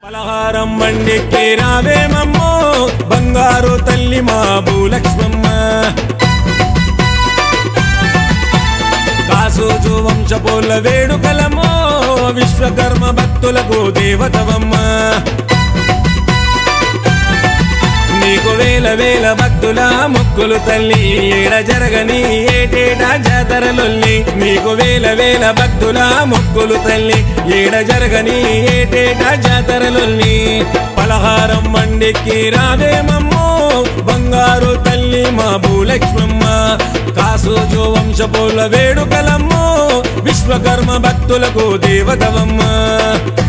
పలహారం బండికి రావేమమ్మో బంగారు తల్లి మా భూలక్ష్మమ్మ కాసోజు వంశపోల వేడుకలమ్మో విశ్వకర్మ భక్తులకు దేవతవమ్మ నీకు వేల వేల భక్తుల మొక్కులు తల్లి ఏడ జరగని ఏటేటా జాతరలొల్లి నీకు వేల వేల భక్తుల మొక్కులు తల్లి ఏడ జరగని ఏటేటా జాతరలొల్లి పలహారం మండికి రావేమమ్మో బంగారు తల్లి మా భూలక్ష్మమ్మ కాసోజు వంశపోల వేడుకలమ్మో విశ్వకర్మ భక్తులకు దేవతవమ్మ